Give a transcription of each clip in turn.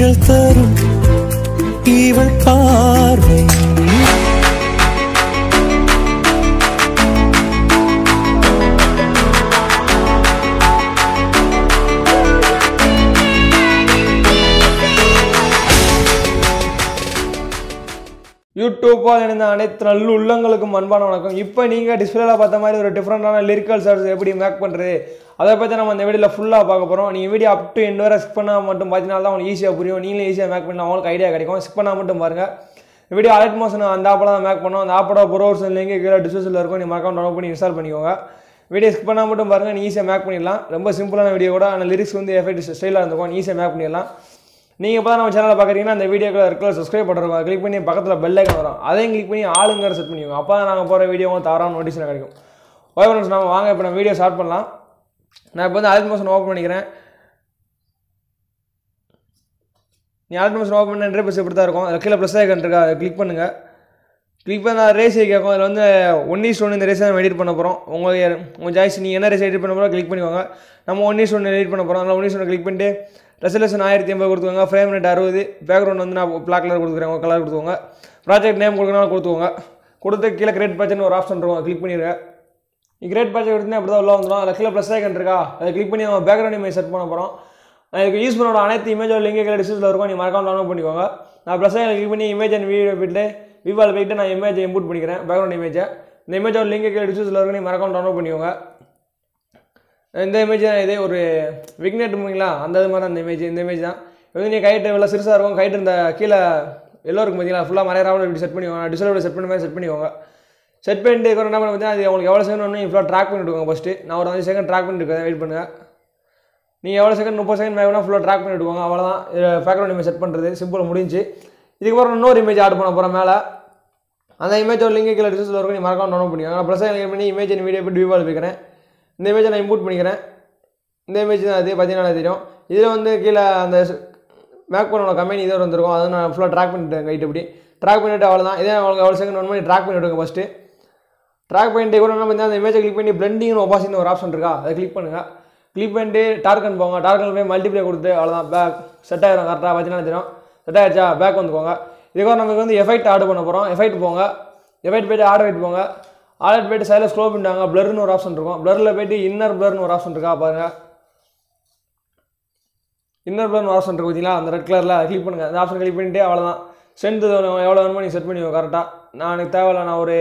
நிழல் தரும் இவள் பார்வை யூடியூப்பால் இணைந்த அனைத்து நல்ல உள்ளங்களுக்கும் அன்பான வணக்கம் இப்போ நீங்கள் டிஸ்பிளேல பார்த்த மாதிரி ஒரு டிஃப்ரெண்டான லிரிக்கல் சார்ஸ் எப்படி மேக் பண்ணுறது அதை பற்றி நம்ம இந்த வீடியோவில் ஃபுல்லாக பார்க்க போகிறோம் நீங்கள் வீடியோ அப் டு எண்ட் வரை ஸ்கிப் பண்ணால் மட்டும் பார்த்தீங்கன்னா தான் உங்களுக்கு ஈஸியாக புரியும் நீங்களும் ஈஸியாக மேக் பண்ணலாம் உங்களுக்கு ஐடியா கிடைக்கும் ஸ்கிப் பண்ணால் மட்டும் பாருங்கள் வீடியோ அலைட் மோஷன் அந்த ஆப்பில் தான் மேக் பண்ணோம் அந்த ஆப்போட ப்ரோர்ஸ் லிங்க் கீழே டிஸ்கிரிப்ஷனில் இருக்கும் நீங்கள் மறக்காம டவுன்லோட் பண்ணி இன்ஸ்டால் பண்ணிக்கோங்க வீடியோ ஸ்கிப் பண்ணால் மட்டும் பாருங்கள் நீ ஈஸியாக மேக் பண்ணிடலாம் ரொம்ப சிம்பிளான வீடியோ கூட ஆனால் லிரிக்ஸ் வந்து எஃபெக்ட் ஸ்டைலாக இருந்திருக்கும் நீ ஈஸியாக மேக் பண்ணிடலாம் நீங்கள் இப்போ நம்ம சேனலை பார்க்குறீங்கன்னா அந்த வீடியோக்கு இருக்கிற சப்ஸ்கிரைப் பண்ணுறோம் கிளிக் பண்ணி பக்கத்தில் பெல் ஐக்கன் வரும் அதையும் கிளிக் பண்ணி ஆளுங்கிற செட் பண்ணிக்கோங்க அப்போ தான் நாங்கள் போகிற வீடியோ தவறான நோட்டிஃபிகேஷன் கிடைக்கும் ஓகே ஃப்ரெண்ட்ஸ் நம்ம வாங்க இப்போ நம்ம வீடியோ ஸ்டார்ட் பண்ணலாம் நான் இப்போ வந்து அலைட் மோஷன் ஓப்பன் பண்ணிக்கிறேன் நீ அலைட் மோஷன் ஓப்பன் பண்ண இன்டர்பேஸ் இப்படி தான் இருக்கும் அதில் கீழே ப்ளஸ் ஐக்கன் இருக்கா அதை கிளிக் பண்ணுங்கள் கிளிக் பண்ண ரேஸ் கேட்கும் அதில் வந்து ஒன் இஸ் ஒன் இந்த ரேஸ் நம்ம எடிட் பண்ண போகிறோம் உங்கள் உங்கள் சாய்ஸ் நீங்கள் என்ன ரேஸ் எடிட் பண்ண போகிறோம் கிளிக் பண்ணிக்கோங்க நம்ம ஒன் இஸ் ஒன் எடிட் பண்ண போகிறோம் அதில் ஒன் இஸ் ஒன் கிளிக் பண்ணிட்டு ரெசல்யூஷன் ஆயிரத்தி எண்பது கொடுத்துக்கோங்க ஃப்ரேம் ரேட் அறுபது பேக்ரவுண்ட் வந்து நான் பிளாக் கலர் கொடுக்குறேன் உங்கள் கலர் கொடுத்துக்கோங்க ப்ராஜெக்ட் நேம் கொடுக்கணும் கொடுத்துக்கோங்க கொடுத்து கீழே கிரேட் பேட்ச்னு ஒரு ஆப்ஷன் இருக்கும் கிளிக் பண்ணிடுங்க நீ கிரேட் பேட்ச் எடுத்துனா அப்படி தான் உள்ள வந்துடும் அதில் கீழே ப்ளஸ் ஐக்கன் இருக்கா அதை கிளிக் பண்ணி நம்ம பேக்ரவுண்ட் இமேஜ் செட் பண்ண போகிறோம் நான் இதுக்கு யூஸ் பண்ணோட அனைத்து இமேஜோட லிங்க் கீழே டிஸ்கிரிப்ஷனில் இருக்கும் நீ மறக்காம டவுன்லோட் பண்ணிக்கோங்க நான் ப்ளஸ் ஐக்கன் கிளிக் பண்ணி இமேஜ் அண்ட் வீடியோ போயிட்டு விவால் போயிட்டு நான் இமேஜை இம்போர்ட் பண்ணிக்கிறேன் பேக்ரவுண்ட் இமேஜை இந்த இமேஜோட லிங்க் கீழே டிஸ்கிரிப்ஷனில் இருக்கும் நீ மறக்காம டவுன்லோட் பண்ணிக்கோங்க இந்த இமேஜ் தான் இதே ஒரு விக்னெட் மூவிங்களா அந்த இது மாதிரி அந்த இமேஜ் இந்த இமேஜ் தான் இது வந்து நீ கைட்டு இவ்வளோ சிறுசாக இருக்கும் கைட்டு இந்த கீழே எல்லோ இருக்கும் பார்த்தீங்களா ஃபுல்லாக மறையாமல் இப்படி செட் பண்ணிக்கோங்க டிஸ்பிளே செட் பண்ண மாதிரி செட் பண்ணிக்கோங்க செட் பண்ணிட்டு இருக்கிற என்ன பண்ண பார்த்தீங்கன்னா அது உங்களுக்கு எவ்வளோ செகண்ட் ஒன்று ஃபுல்லாக ட்ராக் பண்ணிவிடுவோங்க ஃபஸ்ட்டு நான் ஒரு அஞ்சு செகண்ட் ட்ராக் பண்ணிட்டு இருக்கேன் வெயிட் பண்ணுங்கள் நீங்கள் எவ்வளோ செகண்ட் முப்பது செகண்ட் மேலே ஃபுல்லாக ட்ராக் பண்ணி விடுவாங்க அவ்வளோதான் பேக்ரவுண்ட் இமேஜ் செட் பண்ணுறது சிம்பிள் முடிஞ்சு இதுக்கப்புறம் இன்னொரு இமேஜ் ஆட் பண்ண போகிறேன் மேலே அந்த இமேஜோட லிங்க் கீழே டிஸ்கிரிப்ஷனில் இருக்கும் நீ மறக்காம டவுன்லோட் பண்ணிக்கோங்க நான் ப்ளஸ் கிளிக் பண்ணி இமேஜ் வீடியோ போய் வியூவால் வைக்கிறேன் இந்த இமேஜை நான் இம்போர்ட் பண்ணிக்கிறேன் இந்த இமேஜ் தான் அது பார்த்தீங்கன்னா தெரியும் இதில் வந்து கீழே அந்த மேக் பண்ணோட கம்பெனி இதோ வந்துருக்கும் அதை நான் ஃபுல்லாக ட்ராக் பண்ணிட்டேன் கைட்டு இப்படி ட்ராக் பண்ணிவிட்டு அவ்வளோதான் இதே உங்களுக்கு எவ்வளோ செகண்ட் ஒன் பண்ணி ட்ராக் பண்ணி விடுங்க ஃபஸ்ட்டு ட்ராக் பண்ணிட்டு கூட என்ன பண்ணி அந்த இமேஜை கிளிக் பண்ணி பிளண்டிங் ஒப்பாசின்னு ஒரு ஆப்ஷன் இருக்கா அதை கிளிக் பண்ணுங்கள் கிளிக் பண்ணிட்டு டார்கன் போங்க டார்கன் போய் மல்டிப்ளே கொடுத்து அவ்வளோதான் பேக் செட் ஆகிடும் கரெக்டாக பார்த்தீங்கன்னா தெரியும் செட் ஆகிடுச்சா பேக் வந்துக்கோங்க இதுக்கப்புறம் நமக்கு வந்து எஃபெக்ட் ஆட் பண்ண போகிறோம் எஃபெக்ட் போங்க எஃபெக்ட் போய்ட்டு ஆட் வெயிட் போங்க ஆட் போய்ட்டு சைடில் ஸ்க்ரோ பண்ணிட்டாங்க ப்ளர்னு ஒரு ஆப்ஷன் இருக்கும் ப்ளரில் போய்ட்டு இன்னர் ப்ளர்னு ஒரு ஆப்ஷன் இருக்கா பாருங்கள் இன்னர் ப்ளர்னு ஒரு ஆப்ஷன் இருக்கு பார்த்தீங்களா அந்த ரெட் கலரில் கிளிக் பண்ணுங்கள் அந்த ஆப்ஷன் கிளிக் பண்ணிட்டு அவ்வளோதான் ஸ்ட்ரென்த் எவ்வளோ வேணுமோ நீங்கள் செட் பண்ணிக்கோ கரெக்டாக நான் எனக்கு தேவையில்ல நான் ஒரு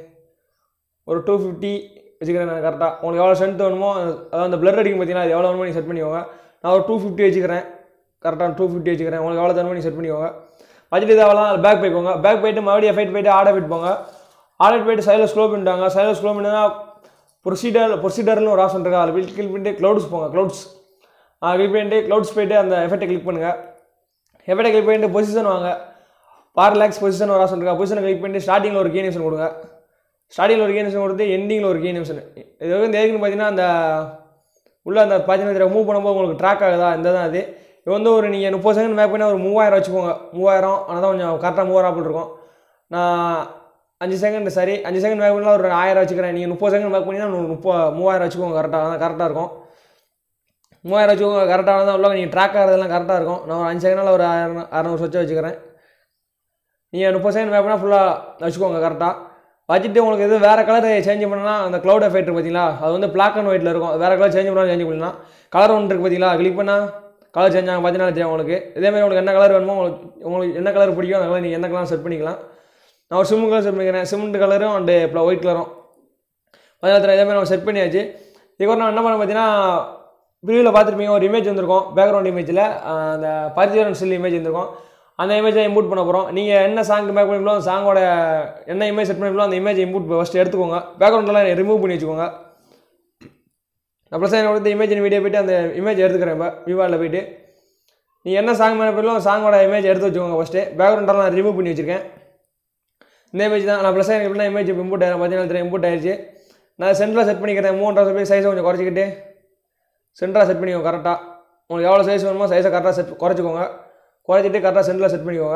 ஒரு டூ ஃபிஃப்டி வச்சுக்கிறேன் நான் கரெக்டாக உங்களுக்கு எவ்வளோ ஸ்ட்ரென்த் வேணுமோ அதாவது அந்த பிளர் அடிக்கும் பார்த்தீங்கன்னா அது எவ்வளோ வேணுமோ நீங்கள் செட் பண்ணிக்கோங்க நான் ஒரு டூ ஃபிஃப்டி வச்சுக்கிறேன் கரெக்டாக டூ ஃபிஃப்டி வச்சுக்கிறேன் உங்களுக்கு எவ்வளோ வேணுமோ நீங்கள் செட் பண்ணிக்கோங்க வச்சுட்டு தேவையில்லாம் பேக் போய்க்கோங்க பேக் போயிட்டு மறுபடியும் எஃபைட் போயிட்டு ஆர்டர் போயிட்டு போங்க ஆர்டர் போயிட்டு சைடில் ஸ்லோ பண்ணிட்டாங்க சைடில் ஸ்லோ பண்ணினா ப்ரொசீடர் ப்ரொசீடர்னு ஒரு ஆப்ஷன் இருக்கா அதில் கிளிக் பண்ணிட்டு க்ளவுட்ஸ் போங்க க்ளவுட்ஸ் கிளிக் பண்ணிட்டு க்ளவுட்ஸ் போயிட்டு அந்த எஃபெக்ட்டை கிளிக் பண்ணுங்கள் எஃபெக்ட்டை கிளிக் பண்ணிட்டு பொசிஷன் வாங்க பார் லேக்ஸ் பொசிஷன் ஒரு ஆப்ஷன் இருக்கா பொசிஷனை கிளிக் பண்ணிட்டு ஸ்டார்டிங்கில் ஒரு கே நிமிஷன் கொடுங்க ஸ்டார்டிங்கில் ஒரு கே நிமிஷன் கொடுத்து எண்டிங்கில் ஒரு கே நிமிஷன் இது வந்து எதுக்குன்னு பார்த்தீங்கன்னா அந்த உள்ள அந்த பார்த்தீங்கன்னா மூவ் பண்ணும்போது உங்களுக்கு ட்ராக் ஆகுதா இந்த தான் அது இது வந்து ஒரு நீங்கள் முப்பது செகண்ட் மேக் பண்ணி ஒரு மூவாயிரம் வச்சுக்கோங்க மூவாயிரம் ஆனால் தான் கொஞ்சம் கரெக்டாக மூவாயிரம் ஆப்பிள் இருக்கும் நான் அஞ்சு செகண்ட் சரி அஞ்சு செகண்ட் மேக் பண்ணால் ஒரு ஆயிரம் வச்சுக்கிறேன் நீங்கள் முப்பது செகண்ட் மேக் பண்ணிங்கன்னா ஒரு முப்பது மூவாயிரம் வச்சுக்கோங்க கரெக்டாக தான் கரெக்டாக இருக்கும் மூவாயிரம் வச்சுக்கோங்க கரெக்டாக தான் உள்ள நீங்கள் ட்ராக் ஆகிறதெல்லாம் கரெக்டாக இருக்கும் நான் ஒரு அஞ்சு செகண்டில் ஒரு ஆயிரம் அறநூறு வச்சு வச்சுக்கிறேன் நீங்கள் முப்பது செகண்ட் மேக் பண்ணால் ஃபுல்லாக வச்சுக்கோங்க கரெக்டாக வச்சுட்டு உங்களுக்கு எது வேறு கலர் சேஞ்ச் பண்ணலாம் அந்த க்ளவுட் எஃபெக்ட் பார்த்தீங்களா அது வந்து பிளாக் அண்ட் ஒயிட்டில் இருக்கும் வேறு கலர் சேஞ்ச் பண்ணாலும் சேஞ்ச் பண்ணலாம் கலர் ஒன்று இருக்குது பார்த்தீங்களா கிளிக் பண்ணால் கலர் சேஞ்ச் ஆகும் பார்த்தீங்கன்னா தெரியும் உங்களுக்கு இதேமாதிரி உங்களுக்கு என்ன கலர் வேணுமோ உங்களுக்கு உங்களுக்கு என்ன கலர் பிடிக்கும் அந்த கலர் நீங்கள் என்ன கலர் செட் பண்ணிக்கலாம் நான் ஒரு சிம்மு கலர் செட் பண்ணிக்கிறேன் சிமெண்ட் கலரும் அண்டு இப்போ ஒயிட் கலரும் பதினாறு இதேமாதிரி நம்ம செட் பண்ணியாச்சு இதுக்கப்புறம் நான் என்ன பண்ண பார்த்தீங்கன்னா ப்ரீவியூவில் பார்த்துருப்பீங்க ஒரு இமேஜ் வந்திருக்கும் பேக்ரவுண்ட் இமேஜில் அந்த பரிச்சயன் சில் இமேஜ் வந்திருக்கும் அந்த இமேஜை இம்போர்ட் பண்ண போகிறோம் நீங்கள் என்ன சாங் மேக் பண்ணிங்களோ அந்த சாங்கோட என்ன இமேஜ் செட் பண்ணிங்களோ அந்த இமேஜ் இம்போர்ட் ஃபஸ்ட்டு எடுத்துக்கோங்க பேக்ரவுண்டெல்லாம் ரிமூவ் பண்ணி வச்சுக்கோங்க நான் ப்ளஸ் என்னோட இமேஜ் வீடியோ போய்ட்டு அந்த இமேஜ் எடுத்துக்கிறேன் இப்போ விவாவில் போயிட்டு நீ என்ன சாங் மேலே போயிடலாம் அந்த சாங்கோட இமேஜ் எடுத்து வச்சுக்கோங்க ஃபஸ்ட்டு பேக்ரவுண்டெல்லாம் நான் ரிமூவ் பண்ணி வச்சுருக்கேன் இந்த இமேஜ் தான் நான் ப்ளஸ் எனக்கு எப்படின்னா இமேஜ் இம்போர்ட் ஆயிரும் பார்த்தீங்கன்னா இம்போர்ட் ஆயிடுச்சு நான் சென்டராக செட் பண்ணிக்கிறேன் மூன்றரை போய் சைஸை கொஞ்சம் குறைச்சிக்கிட்டு சென்டராக செட் பண்ணிக்கோங்க கரெக்டாக உங்களுக்கு எவ்வளோ சைஸ் வேணுமோ சைஸை கரெக்டாக செட் குறைச்சிக்கோங்க குறைச்சிட்டு கரெக்டாக சென்டரில் செட் பண்ணிக்கோங்க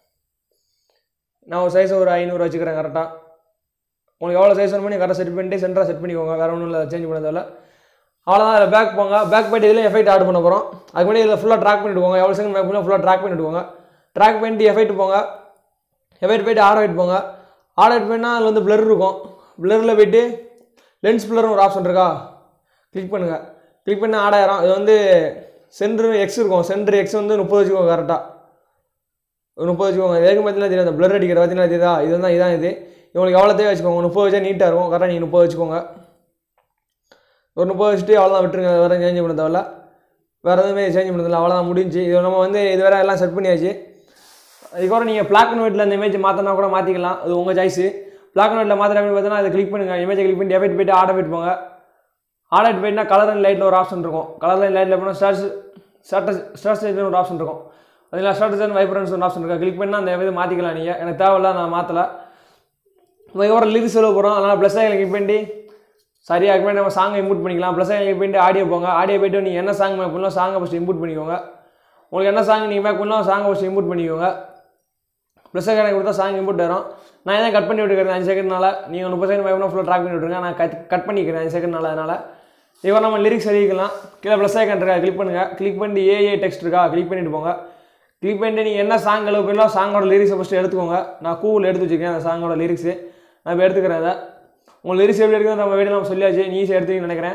நான் ஒரு சைஸ் ஒரு ஐநூறு வச்சுக்கிறேன் கரெக்டாக உங்களுக்கு எவ்வளோ சைஸ் வேணுமோ நீங்கள் கரெக்டாக செட் பண்ணிட்டு சென்டராக செட் பண்ணிக்கோங்க வேறு ஒன்றும் இல்லை சேஞ்ச் பண்ண தேவையில்ல அவ்வளோதான் அதில் பேக் போங்க பேக் போயிட்டு இதில் எஃபெக்ட் ஆட் பண்ண போகிறோம் அதுக்கு முன்னாடி இதில் ஃபுல்லாக ட்ராக் பண்ணிட்டு போங்க எவ்வளோ செகண்ட் பேக் பண்ணி ஃபுல்லாக ட்ராக் பண்ணிட்டு போங்க ட்ராக் பண்ணிட்டு எஃபெக்ட் போங்க எஃபெக்ட் போயிட்டு ஆட் ஆகிட்டு போங்க ஆட் ஆகிட்டு போயினா அதில் வந்து பிளர் இருக்கும் பிளரில் போயிட்டு லென்ஸ் பிளர்னு ஒரு ஆப்ஷன் இருக்கா கிளிக் பண்ணுங்கள் கிளிக் பண்ணி ஆட் ஆயிரும் இது வந்து சென்ட்ரு எக்ஸ் இருக்கும் சென்ட்ரு எக்ஸ் வந்து முப்பது வச்சுக்கோங்க கரெக்டாக ஒரு முப்பது வச்சுக்கோங்க எதுக்கு பார்த்தீங்கன்னா தெரியும் அந்த பிளர் அடிக்கிற பார்த்தீங்கன்னா தெரியுதா இது தான் இதான் இது இவங்களுக்கு எவ்வளோ தேவை வச்சுக்கோங்க முப்பது வச்சா நீட்டாக இருக்கும் கரெக்டாக நீங்கள் முப்பது வச்சுக்கோங்க ஒரு முப்பது வச்சுட்டு அவ்வளோதான் விட்டுருங்க வேறு சேஞ்ச் பண்ண தேவையில்ல வேறு எதுவுமே சேஞ்ச் பண்ணதில்ல அவ்வளோதான் முடிஞ்சு இது நம்ம வந்து இது வேறு எல்லாம் செட் பண்ணியாச்சு அதுக்கப்புறம் நீங்கள் பிளாக் அண்ட் ஒயிட்டில் அந்த இமேஜ் மாற்றினா கூட மாற்றிக்கலாம் அது உங்கள் சாய்ஸு பிளாக் அண்ட் ஒயிட்டில் மாற்றின பார்த்தீங்கன்னா அதை கிளிக் பண்ணுங்கள் இமேஜை கிளிக் பண்ணி எஃபெக்ட் போயிட்டு ஆட போயிட்டு போங்க ஆட் ஆகிட்டு போயிட்டுனா கலர் அண்ட் லைட்டில் ஒரு ஆப்ஷன் இருக்கும் கலர் அண்ட் லைட்டில் போனால் ஸ்டார்ஸ் ஸ்டார்டஸ் ஸ்டார்ஸ் ஒரு ஆப்ஷன் இருக்கும் அதில் ஸ்டார்டஸ் அண்ட் வைப்ரன்ஸ் ஒரு ஆப்ஷன் இருக்கும் கிளிக் பண்ணால் அந்த இது மாற்றிக்கலாம் நீங்கள் எனக்கு தேவையில்ல நான் மாற்றலை அதுக்கப்புறம் லிரிக்ஸ் சொல்ல போகிறோம் அதனால் ப்ளஸ் ஆகி கிளிக் பண்ணி சரி அதுக்கு முன்னாடி நம்ம சாங்கை இம்போர்ட் பண்ணிக்கலாம் ப்ளஸ் ஆகி கிளிக் பண்ணிட்டு ஆடியோ போங்க ஆடியோ போயிட்டு நீங்கள் என்ன சாங் மேக் பண்ணலாம் சாங்கை ஃபஸ்ட்டு இம்போர்ட் பண்ணிக்கோங்க உங்களுக்கு என்ன சாங் நீங்கள் மேக் பண்ணலாம் சாங்கை ஃபஸ்ட்டு இம்போர்ட் பண்ணிக்கோங்க ப்ளஸ் எனக்கு கொடுத்தா சாங் இம்போர்ட் வரும் நான் எதாவது கட் பண்ணி விட்டுக்கிறேன் அஞ்சு செகண்ட்னால நீங்கள் முப்பது செகண்ட் மேக் ஃபுல்லாக ட்ராக் பண்ணி விட்ருங்க நான் கட் கட் பண்ணிக்கிறேன் அஞ்சு செகண்ட்னால அதனால் இப்போ நம்ம லிரிக்ஸ் எழுதிக்கலாம் கீழே ப்ளஸ் ஐக்கன் இருக்கா கிளிக் பண்ணுங்கள் கிளிக் பண்ணிட்டு ஏஏ டெக்ஸ்ட் இருக்கா கிளிக் பண்ணிட்டு போங்க கிளிக் பண்ணிட்டு நீங்கள் என்ன சாங் எழுத போயிடலாம் சாங்கோட லிரிக்ஸை ஃபஸ்ட்டு எடுத்துக்கோங்க நான் கூகுள் எடுத்து வச்சுருக்கேன் அந்த சாங்கோட லிரிக்ஸு நான் இப்போ எடுத்துக்கிறேன் அதை உங்கள் லிரிக்ஸ் எப்படி எடுக்கிறது நம்ம வீடியோ நம்ம சொல்லியாச்சு நீ ஈஸியாக எடுத்துக்கன்னு நினைக்கிறேன்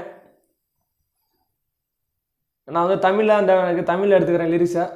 நான் வந்து தமிழில் அந்த எனக்கு தமிழில் எடுத்துக்கிறேன் லிரிக்ஸை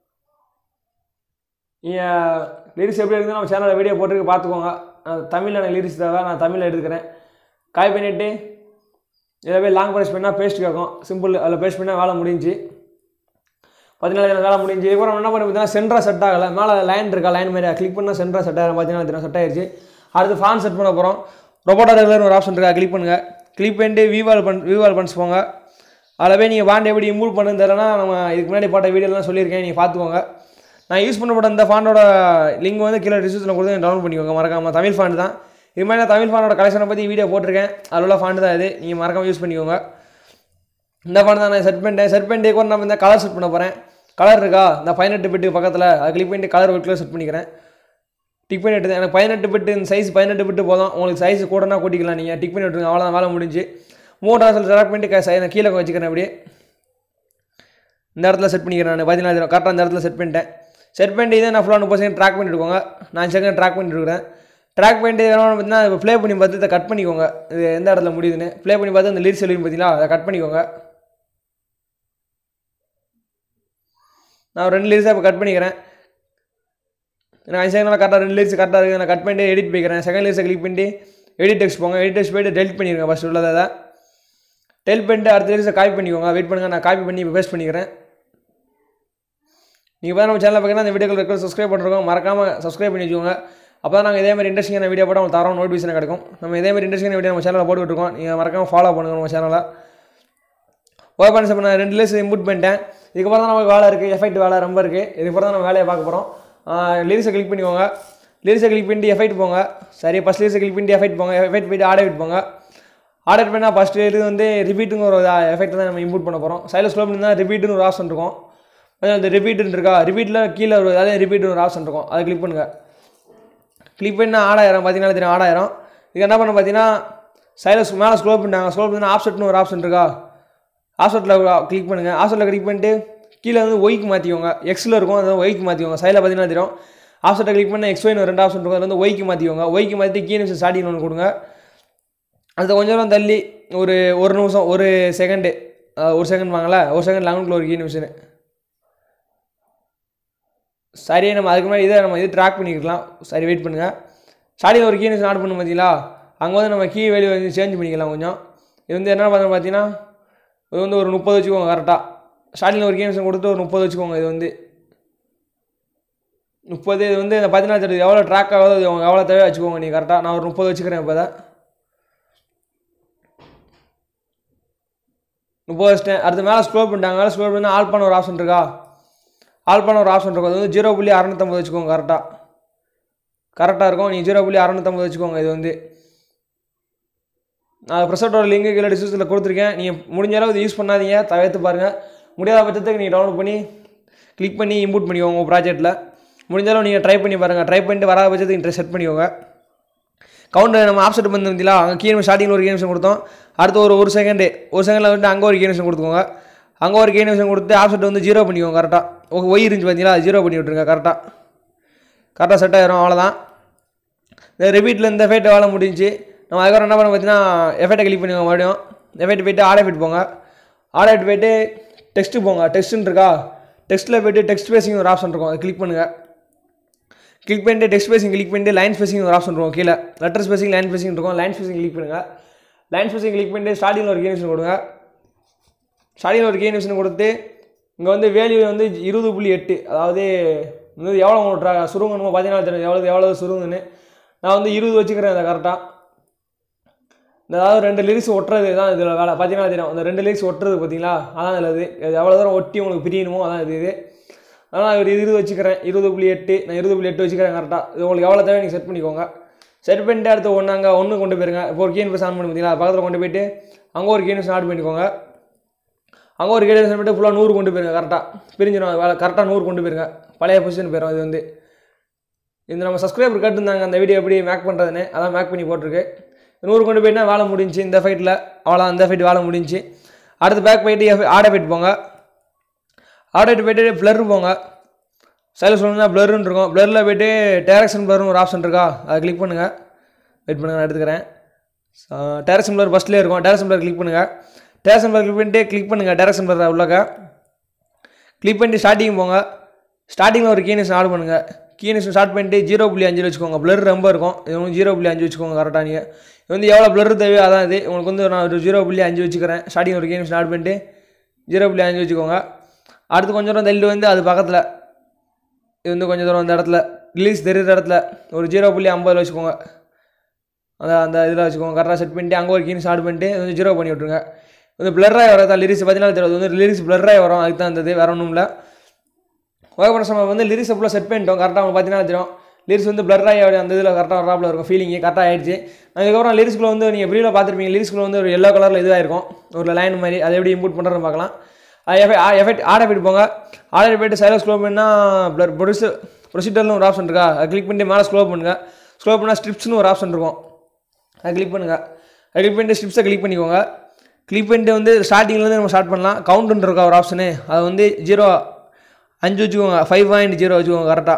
நீங்கள் லிரிக்ஸ் எப்படி இருக்குன்னு நம்ம சேனலில் வீடியோ போட்டுருக்கு பார்த்துக்கோங்க நான் தமிழில் எனக்கு லிரிக்ஸ் தேவை நான் தமிழில் எடுத்துக்கிறேன் காய் பண்ணிவிட்டு இதில் போய் லாங் ப்ரெஸ் பண்ணால் பேஸ்ட் கேட்கும் சிம்பிள் அதில் பேஸ்ட் பண்ணால் வேலை முடிஞ்சு பதினாலு தினம் வேலை முடிஞ்சு இதுக்கப்புறம் என்ன பண்ணி பார்த்தீங்கன்னா சென்டராக செட் ஆகலை மேலே லைன் இருக்கா லைன் மாதிரி கிளிக் பண்ணால் சென்டராக செட் ஆகிடும் பார்த்தீங்கன்னா தினம் செட் ஆயிடுச்சு அடுத்து ஃபான் செட் பண்ண போகிறோம் ரொபோட்டா ரெகுலர் ஒரு ஆப்ஷன் இருக்கா கிளிக் பண்ணுங்கள் கிளிக் பண்ணிட்டு விவால் பண் விவால் பண்ஸ் போங்க அதில் போய் நீங்கள் பாண்ட் எப்படி இம்ப்ரூவ் பண்ணுன்னு தெரியலனா நம்ம இதுக்கு முன்னாடி போட்ட வீடியோலாம் சொல்லியிருக்கேன் நீங்கள் பார்த்துக்கோங்க நான் யூஸ் பண்ணப்பட்ட இந்த ஃபாண்டோட லிங்க் வந்து கீழே டிஸ்கிரிப்ஷனில் கொடுத்து டவுன்லோட் பண்ணிக்கோங்க மறக்காமல் தமிழ் ஃபாண்ட் தான் இது மாதிரி நான் தமிழ் ஃபாண்டோட கலெக்ஷனை பற்றி வீடியோ போட்டிருக்கேன் அதில் உள்ள ஃபாண்ட் தான் இது நீங்கள் மறக்காமல் யூஸ் பண்ணிக்கோங்க இந்த ஃபாண்ட் தான் நான் செட் பண்ணிட்டேன் செட் பண்ணிட்டு கூட நம்ம இந்த கலர் செட் பண்ண போகிறேன் கலர் இருக்கா இந்த பதினெட்டு பிட்டு பக்கத்தில் அதை கிளிக் பண்ணிட்டு கலர் ஒர்க்கில் செட் பண்ணிக்கிறேன் டிக் பண்ணி விட்டுருங்க எனக்கு பதினெட்டு பிட்டு இந்த சைஸ் பதினெட்டு பிட்டு போதும் உங்களுக்கு சைஸ் கூடனா கூட்டிக்கலாம் நீங்கள் டிக் பண்ணி விட்டுருங்க அவ்வளோதான் வேலை முடிஞ்சு மூணு ராசில் செலக்ட் பண்ணிட்டு க- சை- நான் கீழே வச்சுக்கிறேன் அப்படியே இந்த இடத்துல செட் பண்ணிக்கிறேன் நான் பதினாலு கரெக்டாக இந்த இடத்துல செட் பண்ணிட்டேன் செட் பண்ணிட்டு இதை நான் ஃபுல்லாக முப்பது செகண்ட் ட்ராக் பண்ணிட்டுக்கோங்க நான் செகண்ட் ட்ராக் பண்ணிட்டு இருக்கிறேன் ட்ராக் பண்ணிட்டு என்ன பார்த்தீங்கன்னா இப்போ ப்ளே பண்ணி பார்த்து இதை கட் பண்ணிக்கோங்க இது எந்த இடத்துல முடியுதுன்னு ப்ளே பண்ணி பார்த்து அந்த லிரிக்ஸ் எழுதி பார்த்தீங்களா அதை கட் பண்ணிக்கோங்க நான் ஒரு ரெண்டு லிரிக்ஸாக இப்போ கட் பண்ணிக்கிறேன் எனக்கு அஞ்சு செகண்ட் கரெக்டாக ரெண்டு லிரிக்ஸ் கரெக்டாக இருக்குது நான் கட் பண்ணிட்டு எடிட் போய்க்கிறேன் செகண்ட் லிரிக்ஸை கிளிக் பண்ணிட்டு எடிட் டெக்ஸ்ட் போங்க எடிட் டெக்ஸ்ட் போயிட்டு டெலிட் பண்ணிடுங்க ஃபஸ்ட் உள்ளதை அதை டெலிட் பண்ணிட்டு அடுத்த லிரிக்ஸை காப்பி பண்ணிக்கோங்க வெயிட் பண்ணுங்கள் நான் காப்பி பண்ணி இப்போ பேஸ்ட் பண்ணிக்கிறேன் நீங்கள் பார்த்து நம்ம சேனலில் பார்த்தீங்கன்னா இந்த வீடியோக்கள் இருக்கிற சப்ஸ்கிரைப் பண்ணிருக்கோம் மறக்காமல் சப்ஸ்கிரைப் பண்ணி வச்சுக்கோங்க அப்போ தான் நாங்கள் இதே மாதிரி இன்ட்ரெஸ்டிங்கான வீடியோ போட்டு உங்களுக்கு தரோம் நோட்டிஃபிகேஷன் கிடைக்கும் நம்ம இதே மாதிரி இன்ட்ரெஸ்டிங்கான வீடியோ நம்ம சேனலில் போட்டு விட்டுருக்கோம் நீங்கள் மறக்காமல் ஃபாலோ பண்ணுங்க நம்ம சேனலை ஓப்பன் பண்ண நான் ரெண்டு லிஸ்ட் இன்புட் பண்ணிட்டேன் இதுக்கப்புறம் தான் நமக்கு வேலை இருக்குது எஃபெக்ட் வேலை ரொம்ப இருக்குது இதுக்கப்புறம் தான் நம்ம வேலையை பார்க்க போகிறோம் லிரிக்ஸை கிளிக் பண்ணிக்கோங்க லிரிக்ஸை கிளிக் பண்ணிட்டு எஃபெக்ட் போங்க சரி ஃபஸ்ட் லிரிக்ஸை கிளிக் பண்ணிட்டு எஃபெக்ட் போங்க எஃபெக்ட் போயிட்டு ஆடர் போங்க ஆர்டர் பண்ணால் ஃபஸ்ட்டு இது வந்து ரிப்பீட்டுங்க ஒரு எஃபெக்ட் தான் நம்ம இம்போர்ட் பண்ண போகிறோம் சைடில் ஸ்லோ பண்ணி தான் ரிப்பீட்டுன்னு ஒரு ஆப்ஷன் இருக்கும் அது அந்த ரிப்பீட்டுன்னு இருக்கா ரிப்பீட்டில் கீழே ஒரு அதாவது ரிப்பீட்னு ஒரு ஆப்ஷன் இருக்கும் அதை கிளிக் பண்ணுங்கள் கிளிக் பண்ணால் ஆடாயிரம் பார்த்தீங்கன்னா தெரியும் ஆடாயிரம் இதுக்கு என்ன பண்ண பார்த்தீங்கன்னா சைடில் மேலே ஸ்க்ரோல் பண்ணாங்க ஸ்க்ரோல் பண்ணால் ஆப்செட்னு ஒரு ஆப்ஷன் இருக்கா ஆப்செட்டில் கிளிக் பண்ணுங்கள் ஆப்செட்டில் கிளிக் பண்ணிட்டு கீழே வந்து ஒய்க்கு மாற்றிக்கோங்க எக்ஸில் இருக்கும் அது ஒய்க்கு மாற்றிக்கோங்க சைடில் பார்த்தீங்கன்னா தெரியும் ஆப்செட்டை கிளிக் பண்ணால் எக்ஸ் ஒய்னு ரெண்டு ஆப்ஷன் இருக்கும் அது வந்து ஒய்க்கு மாற்றிக்கோங்க ஒய்க்கு மாற்றி கீழே நிமிஷம் ஸ்டார்டிங் ஒன்று கொடுங்க அது கொஞ்ச நேரம் தள்ளி ஒரு ஒரு நிமிஷம் ஒரு செகண்டு ஒரு செகண்ட் வாங்கல ஒரு செகண்ட் லெவனுக்குள்ள ஒரு கீ நிமிஷம் சரி நம்ம அதுக்கு முன்னாடி இதை நம்ம இது ட்ராக் பண்ணிக்கலாம் சரி வெயிட் பண்ணுங்கள் ஸ்டார்டிங் ஒரு கீ நிமிஷம் ஆட் பண்ண பார்த்தீங்களா அங்கே வந்து நம்ம கீ வேல்யூ வந்து சேஞ்ச் பண்ணிக்கலாம் கொஞ்சம் இது வந்து என்ன பண்ண பார்த்தீங்கன்னா இது வந்து ஒரு முப்பது வச்சுக்கோங்க கரெக்டாக ஸ்டார்டிங்கில் ஒரு கீ நிமிஷம் கொடுத்து ஒரு முப்பது வச்சுக்கோங்க இது வந்து முப்பது இது வந்து இந்த பதினாறு தேதி எவ்வளோ ட்ராக் ஆகுதோ அது அவங்க எவ்வளோ தேவையோ வச்சுக்கோங்க நீங்கள் கரெக்டாக நான் ஒரு முப்பது வச்சுக்கிறேன் இப்போ தான் முப்பது வச்சிட்டேன் அடுத்து மேலே ஸ்க்ரோல் பண்ணிட்டாங்க மேலே ஸ்க்ரோல் பண்ணி ஆல் பண்ண ஒரு ஆப்ஷன் இருக்கா ஆல் பண்ண ஒரு ஆப்ஷன் இருக்கும் அது வந்து ஜீரோ புள்ளி அறநூற்றம்பது வச்சுக்கோங்க கரெக்டாக கரெக்டாக இருக்கும் நீங்கள் ஜீரோ புள்ளி அறநூற்றம்பது வச்சுக்கோங்க இது வந்து நான் ப்ரெசட்டோட லிங்க் கீழே டிஸ்கிரிப்ஷனில் கொடுத்துருக்கேன் நீங்கள் முடிஞ்ச அளவு இதை யூஸ் பண்ணாதீங்க தவிர்த்து பாருங்கள் முடியாத பட்சத்துக்கு நீங்கள் டவுன்லோட் பண்ணி கிளிக் பண்ணி இம்போர்ட் பண்ணிக்கோங்க உங்கள் ப்ராஜெக்ட்டில் முடிஞ்ச அளவு நீங்கள் ட்ரை பண்ணி பாருங்கள் ட்ரை பண்ணிட்டு வராத பட்சத்துக்கு இன்ட்ரெஸ்ட் செட் பண்ணிக்கோங்க கவுண்டர் நம்ம ஆப்செட் பண்ணி வந்தீங்களா அங்கே கீ ஸ்டார்டிங்கில் ஒரு கேனிஷன் கொடுத்தோம் அடுத்து ஒரு ஒரு செகண்டு ஒரு செகண்டில் வந்துட்டு அங்கே ஒரு கேனிஷன் கொடுத்துக்கோங்க அங்கே ஒரு கேனிஷன் கொடுத்து ஆப்செட் வந்து ஜீரோ பண்ணிக்கோங்க கரெக்டாக ஒய் இருந்துச்சு பார்த்தீங்களா ஜீரோ பண்ணி விட்ருங்க கரெக்டாக கரெக்டாக செட் ஆயிரும் அவ்வளோதான் இந்த ரிப்பீட்டில் இந்த எஃபெக்ட் வேலை முடிஞ்சு நம்ம அதுக்கப்புறம் என்ன பண்ண பார்த்தீங்கன்னா எஃபெக்ட்டை கிளிக் பண்ணிக்கோங்க மறுபடியும் எஃபெக்ட் போயிட்டு ஆட் எஃபெக்ட் போங்க ஆட் எஃபெக்ட் போயிட்டு டெக்ஸ்ட்டு போங்க டெக்ஸ்ட்னு இருக்கா டெக்ஸ்ட்டில் போயிட்டு டெக்ஸ்ட் பேசிங் ஒரு ஆப்ஷன் இருக்கும் அதை கிளிக் பண்ணுங்கள் கிளிக் பண்ணிட்டு டெக்ஸ்ட் ஸ்பேசிங் கிளிக் பண்ணிட்டு லைன் ஸ்பேசிங் ஒரு ஆப்ஷன் இருக்கும் கீழே லெட்டர் ஸ்பேசிங் லைன் ஸ்பேசிங் இருக்கும் லைன் ஸ்பேசிங் கிளிக் பண்ணுங்கள் லைன் ஸ்பேசிங் கிளிக் பண்ணிட்டு ஸ்டார்டிங்கில் ஒரு கேனிஷன் கொடுங்க ஸ்டார்டிங்கில் ஒரு கேனிஷன் கொடுத்து இங்கே வந்து வேல்யூ வந்து இருபது புள்ளி எட்டு அதாவது வந்து எவ்வளோ உங்களுக்கு ட்ரா சுருங்கணுமோ பார்த்தீங்கன்னா தெரியும் எவ்வளோ எவ்வளோ சுருங்குன்னு நான் வந்து இருபது வச்சுக்கிறேன் அதை கரெக்டாக இந்த அதாவது ரெண்டு லிரிக்ஸ் ஒட்டுறது தான் இதில் வேலை பார்த்தீங்கன்னா தெரியும் அந்த ரெண்டு லிரிக்ஸ் ஒட்டுறது பார்த்தீங்களா அதான் இதில் இது இது எவ்வளோ தூரம் ஒட்டி உங்களுக்கு பிரியணுமோ அதான் இது இது அதனால் ஒரு இருபது வச்சுக்கிறேன் இருபது புள்ளி எட்டு நான் இருபது புள்ளி எட்டு வச்சுக்கிறேன் கரெக்டாக இது உங்களுக்கு எவ்வளோ தேவை நீங்கள் செட் பண்ணிக்கோங்க செட் பண்ணிட்டு அடுத்து ஒன்று அங்கே ஒன்று கொண்டு போயிருங்க இப்போ ஒரு கீன் பஸ் ஆன் பண்ணி பார்த்தீங்களா பக்கத்தில் கொண்டு போயிட்டு அங்கே ஒரு கீன் ஆட் பண்ணிக்கோங்க அங்கே ஒரு கேடியன் பண்ணிட்டு ஃபுல்லாக நூறு கொண்டு போயிருங்க கரெக்டாக பிரிஞ்சிடும் வேலை கரெக்டாக நூறு கொண்டு போயிருங்க பழைய பொசிஷன் போயிடும் இது வந்து இந்த நம்ம சப்ஸ்கிரைபர் கேட்டிருந்தாங்க அந்த வீடியோ எப்படி மேக் பண்ணுறதுன்னு அதான் மேக் பண்ணி போட்டிருக்கு நூறு கொண்டு போயிட்டா வேலை முடிஞ்சு இந்த ஃபைட்டில் அவ்வளோ அந்த ஃபைட் வேலை முடிஞ்சு அடுத்து பேக் போயிட்டு ஆட ஃபைட் போங்க ஆடிட்டு போயிட்டு ப்ளர் போங்க சைடில் சொல்லணும்னா ப்ளர்னு இருக்கும் ப்ளரில் போயிட்டு டேரக்ஷன் ப்ளர்னு ஒரு ஆப்ஷன் இருக்கா அதை கிளிக் பண்ணுங்கள் வெயிட் பண்ணுங்க நான் எடுத்துக்கிறேன் டேரக்ஷன் ப்ளர் ஃபஸ்ட்லேயே இருக்கும் டேரக்ஷன் ப்ளர் கிளிக் பண்ணுங்கள் டேரக்ஷன் ப்ளர் கிளிக் பண்ணிட்டு கிளிக் பண்ணுங்கள் டேரக்ஷன் ப்ளர் உள்ளக்க கிளிக் பண்ணிட்டு ஸ்டார்டிங் போங்க ஸ்டார்டிங்கில் ஒரு கீனிஷன் ஆட் பண்ணுங்கள் கீனிஷன் ஸ்டார்ட் பண்ணிட்டு ஜீரோ புள்ளி அஞ்சு வச்சுக்கோங்க ப்ளர் ரொம்ப இருக்கும் இது வந்து ஜீரோ புள்ளி அஞ்சு வச்சுக்கோங்க கரெக்டாக நீங்கள் இது வந்து எவ்வளோ ப்ளர் தேவையோ அதான் இது உங்களுக்கு வந்து நான் ஒரு ஜீரோ புள்ளி அஞ்சு வச்சுக்கிறேன் ஸ்டார்டிங் ஒரு கீனிஷன் ஆட் பண்ணிட்டு ஜீரோ புள்ளி அஞ்சு வச்சுக்கோங்க அடுத்து கொஞ்சம் தூரம் தள்ளி வந்து அது பக்கத்தில் இது வந்து கொஞ்சம் தூரம் அந்த இடத்துல ரிலீஸ் தெரியுற இடத்துல ஒரு ஜீரோ புள்ளி ஐம்பதில் வச்சுக்கோங்க அந்த அந்த இதில் வச்சுக்கோங்க கரெக்டாக செட் பண்ணிட்டு அங்கே ஒரு கீன் ஸ்டார்ட் பண்ணிட்டு இது வந்து ஜீரோ பண்ணி விட்ருங்க வந்து பிளர்ராக வரதா லிரிக்ஸ் பார்த்தீங்கன்னா தெரியாது வந்து லிரிக்ஸ் பிளர்ராக வரும் அதுக்கு தான் இருந்தது வேறு ஒன்றும் இல்லை ஓகே பண்ண நம்ம வந்து லிரிக்ஸை ஃபுல்லாக செட் பண்ணிட்டோம் கரெக்டாக உங்களுக்கு பார்த்தீங்கன்னா தெரியும் லிரிக்ஸ் வந்து பிளர்ராக அந்த இதில் கரெக்டாக வராப்பில் இருக்கும் ஃபீலிங் கரெக்டாக ஆயிடுச்சு அதுக்கப்புறம் லிரிக்ஸ்குள்ள வந்து நீங்கள் வீடியோவில் பார்த்துருப்பீங்க லிரிக்ஸ்குள்ள வந்து ஒரு எல்லோ கலரில் இதுவாக இருக்கும் ஒரு லைன் மாதிரி அதை எப்படி இம்போர்ட் பண்ணுறதுன்னு பார்க்கலாம் எஃபெக்ட் ஆட போயிட்டு போங்க ஆட போயிட்டு சைடில் ஸ்க்ளோ பண்ணால் ப்ளர் ப்ரொடியூஸ் ப்ரொசீஜர்னு ஒரு ஆப்ஷன் இருக்கா அதை கிளிக் பண்ணிட்டு மேலே ஸ்க்ளோ பண்ணுங்கள் ஸ்க்ளோ பண்ணால் ஸ்ட்ரிப்ஸ்னு ஒரு ஆப்ஷன் இருக்கும் அதை கிளிக் பண்ணுங்கள் அதை கிளிக் பண்ணிட்டு ஸ்ட்ரிப்ஸை கிளிக் பண்ணிக்கோங்க கிளிக் பண்ணிட்டு வந்து ஸ்டார்டிங்லேருந்து நம்ம ஸ்டார்ட் பண்ணலாம் கவுண்ட்னு இருக்கா ஒரு ஆப்ஷனு அதை வந்து ஜீரோ அஞ்சு வச்சுக்கோங்க ஃபைவ் பாயிண்ட் ஜீரோ வச்சுக்கோங்க கரெக்டாக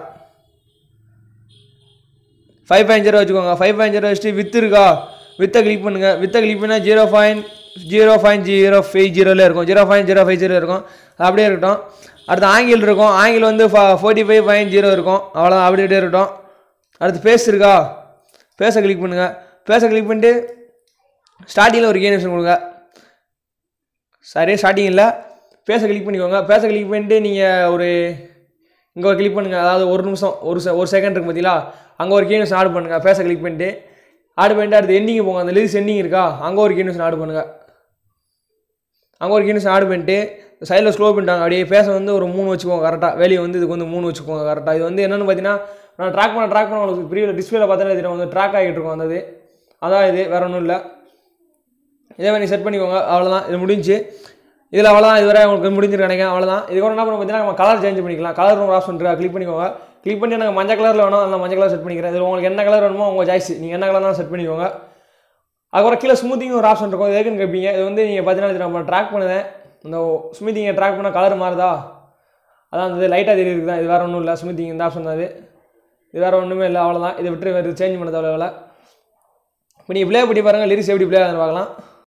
ஃபைவ் பாயிண்ட் ஜீரோ வச்சுக்கோங்க ஃபைவ் பாயிண்ட் ஜீரோ வச்சுட்டு வித் இருக்கா வித்தை கிளிக் பண்ணுங்கள் வித்தை கிளிக் பண்ணால் zero point zero point zero five ஜீரோவில் இருக்கும் zero point zero five zero இருக்கும் அது அப்படியே இருக்கட்டும் அடுத்து ஆங்கிள் இருக்கும் ஆங்கிள் வந்து ஃபோர்ட்டி ஃபைவ் பாயிண்ட் ஜீரோ இருக்கும் அவ்வளோதான் அப்படி அப்படியே இருக்கட்டும் அடுத்து பேஸ் இருக்கா பேஸை கிளிக் பண்ணுங்கள் பேஸை கிளிக் பண்ணிட்டு ஸ்டார்டிங்கில் ஒரு கேனிஷன் கொடுங்க சரி ஸ்டார்டிங் இல்லை பேச கிளிக் பண்ணிக்கோங்க பேச கிளிக் பண்ணிட்டு நீங்கள் ஒரு இங்கே ஒரு கிளிக் பண்ணுங்கள் அதாவது ஒரு நிமிஷம் ஒரு செ ஒரு செகண்ட் இருக்கு பார்த்தீங்களா அங்கே ஒரு கேனிஷன் ஆட் பண்ணுங்கள் பேச கிளிக் பண்ணிட்டு ஆட் பண்ணிட்டு அடுத்து எண்டிங் போங்க அந்த லிரிக்ஸ் எண்டிங் இருக்கா அங்கே ஒரு கேனிஷன் ஆட் பண்ணுங்கள் அங்கே ஒரு கேனிஷன் ஆட் பண்ணிட்டு சைடில் ஸ்லோ பண்ணிட்டாங்க அப்படியே பேச வந்து ஒரு மூணு வச்சுக்கோங்க கரெக்டாக வெளியே வந்து இதுக்கு வந்து மூணு வச்சுக்கோங்க கரெக்டாக இது வந்து என்னென்னு பார்த்தீங்கன்னா நான் ட்ராக் பண்ண ட்ராக் பண்ண உங்களுக்கு ப்ரீவில் டிஸ்பிளேல பார்த்தாலே தெரியும் வந்து ட்ராக் ஆகிட்டு இருக்கும் அந்த இது அதான் இது வேறு ஒன்றும் இல்லை இதே மாதிரி செட் பண்ணிக்கோங்க அவ்வளோதான் இது முடிஞ்சு இதில் அவ்வளோதான் இதுவரை உங்களுக்கு முடிஞ்சிருக்கு நினைக்கிறேன் அவ்வளோதான் இதுக்கப்புறம் என்ன பண்ண பார்த்தீங்கன்னா நம்ம கலர் சேஞ்ச் பண்ணிக்கலாம் கலர் ஒரு ஆப்ஷன் இருக்கா கிளிக் பண்ணிக்கோங்க கிளிக் பண்ணி எனக்கு மஞ்சள் கலரில் வேணும் அந்த மஞ்சள் கலர் செட் பண்ணிக்கிறேன் இது உங்களுக்கு என்ன கலர் வேணுமோ உங்கள் சாய்ஸ் நீங்கள் என்ன கலர் தான் செட் பண்ணிக்கோங்க அதுக்கப்புறம் கீழே ஸ்மூத்திங் ஒரு ஆப்ஷன் இருக்கும் இது எதுக்குன்னு கேட்பீங்க இது வந்து நீங்கள் பார்த்தீங்கன்னா நம்ம ட்ராக் பண்ணுதேன் இந்த ஸ்மூத்திங்கை ட்ராக் பண்ணால் கலர் மாறுதா அதான் அந்த லைட்டாக தெரியுது தான் இது வேறு ஒன்றும் இல்லை ஸ்மூத்திங் இந்த ஆப்ஷன் தான் இது இது வேறு ஒன்றுமே இல்லை அவ்வளோதான் இதை விட்டு வேறு சேஞ்ச் பண்ண தேவையில்ல இப்போ நீங்கள் ப்ளே பண்ணி பாருங்கள் லிரிக்ஸ் எப்படி ப்ளே ஆகுதுன்னு பார்க்கலாம்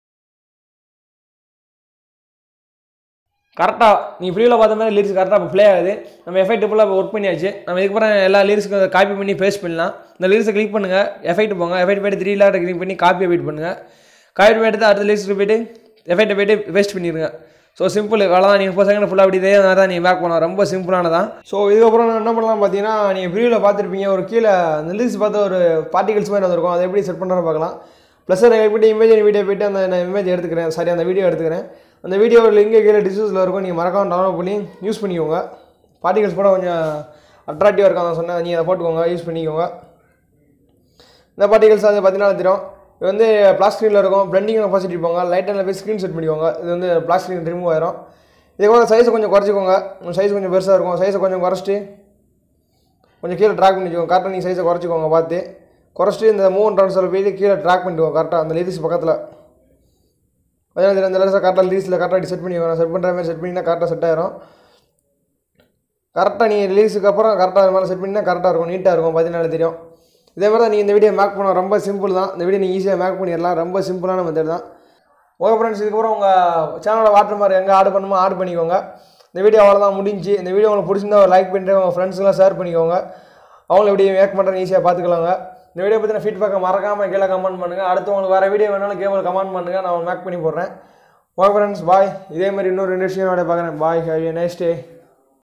கரெக்டாக நீ ஃப்ரீவில் பார்த்த மாதிரி லிரிக்ஸ் கரெக்டாக இப்போ ப்ளே ஆகுது நம்ம எஃபெக்ட் ஃபுல்லாக ஒர்க் பண்ணியாச்சு நம்ம இதுக்கப்புறம் எல்லா லிரிக்ஸ்க்கும் காப்பி பண்ணி பேஸ்ட் பண்ணலாம் இந்த லிரிக்ஸை கிளிக் பண்ணுங்கள் எஃபெக்ட் போங்க எஃபெக்ட் போய்ட்டு த்ரீ லாட் கிளிக் பண்ணி காப்பி வெயிட் பண்ணுங்கள் காப்பி போய்ட்டு அடுத்த லிரிக்ஸ்க்கு போய்ட்டு எஃபெக்ட்டை போய்ட்டு வேஸ்ட் பண்ணிடுங்க ஸோ சிம்பிள் அவ்வளோதான் நீங்கள் ஃபோர் செகண்ட் ஃபுல்லாக அப்படி இதே மாதிரி தான் நீங்கள் பேக் பண்ணலாம் ரொம்ப சிம்பிளானதான் ஸோ இதுக்கப்புறம் நான் என்ன பண்ணலாம் பார்த்தீங்கன்னா நீங்கள் ப்ரீவில் பார்த்துருப்பீங்க ஒரு கீழே அந்த லிரிக்ஸ் பார்த்து ஒரு பார்ட்டிகல்ஸ் மாதிரி வந்திருக்கும் அதை எப்படி செட் பண்ணுறோன்னு பார்க்கலாம் ப்ளஸ் அதை எப்படி இமேஜ் வீடியோ போய்ட்டு அந்த நான் இமேஜ் எடுத்துக்கிறேன் சாரி அந்த வீடியோ எடுத்துக்கிறேன் அந்த வீடியோ லிங்க் கீழே டிஸ்கிரிப்ஷனில் இருக்கும் நீங்கள் மறக்காம டவுன்லோட் பண்ணி யூஸ் பண்ணிக்கோங்க பார்ட்டிகல்ஸ் கூட கொஞ்சம் அட்ராக்டிவாக இருக்கும் அதை சொன்னேன் நீங்கள் அதை போட்டுக்கோங்க யூஸ் பண்ணிக்கோங்க இந்த பார்ட்டிகல்ஸ் அது பார்த்தீங்கன்னா தெரியும் இது வந்து பிளாக் ஸ்க்ரீனில் இருக்கும் பிளண்டிங் கெப்பாசிட்டி போங்க லைட் அண்ட் போய் ஸ்க்ரீன் செட் பண்ணிக்கோங்க இது வந்து பிளாக் ஸ்க்ரீன் ரிமூவ் ஆயிரும் இதுக்கப்புறம் சைஸை கொஞ்சம் குறைச்சிக்கோங்க சைஸ் கொஞ்சம் பெருசாக இருக்கும் சைஸை கொஞ்சம் குறைச்சிட்டு கொஞ்சம் கீழே ட்ராக் பண்ணிக்கோங்க கரெக்டாக நீங்கள் சைஸை குறைச்சிக்கோங்க பார்த்து குறைச்சிட்டு இந்த மூவ் ட்ரான்ஸ்ஃபர் போய் கீழே ட்ராக் பண்ணிக்குவோம் கரெக்டாக அந்த லிரிக்ஸ் பக்கத்தில் பதினஞ்சு அந்த லட்சம் கரெக்டாக லிரிக்ஸில் கரெக்டாக செட் பண்ணிக்கோங்க செட் பண்ணுற மாதிரி செட் பண்ணிங்கன்னா கரெக்டாக செட் ஆயிரும் கரெக்டாக நீங்கள் ரிலீஸுக்கு அப்புறம் கரெக்டாக அது மாதிரி செட் பண்ணிங்கன்னா கரெக்டாக இருக்கும் நீட்டாக இருக்கும் பதினாலு தெரியும் இதே மாதிரி தான் நீங்கள் இந்த வீடியோ மேக் பண்ண ரொம்ப சிம்பிள் தான் இந்த வீடியோ நீங்கள் ஈஸியாக மேக் பண்ணிடலாம் ரொம்ப சிம்பிளான மெத்தட் தான் ஓகே ஃப்ரெண்ட்ஸ் இதுக்கப்புறம் உங்கள் சேனலோட வாட்டர் மார்க் எங்கே ஆர்டர் பண்ணுமோ ஆர்டர் பண்ணிக்கோங்க இந்த வீடியோ அவ்வளோதான் முடிஞ்சு இந்த வீடியோ உங்களுக்கு பிடிச்சிருந்தா ஒரு லைக் பண்ணிட்டு உங்கள் ஃப்ரெண்ட்ஸ்லாம் ஷேர் பண்ணிக்கோங்க அவங்களும் எப்படி மேக் பண்ணுறேன்னு ஈஸியாக பார்த்துக்கலாங்க இந்த வீடியோ பற்றின ஃபீட்பேக்கை மறக்காமல் கீழே கமெண்ட் பண்ணுங்கள் அடுத்து உங்களுக்கு வேறு வீடியோ வேணாலும் கேபிள் கமெண்ட் பண்ணுங்கள் நான் மேக் பண்ணி போடுறேன் ஓகே ஃப்ரெண்ட்ஸ் பாய் இதே மாதிரி இன்னொரு ரெண்டு விஷயம் பார்க்குறேன் பாய் ஹேவ் ஏ நைஸ் டே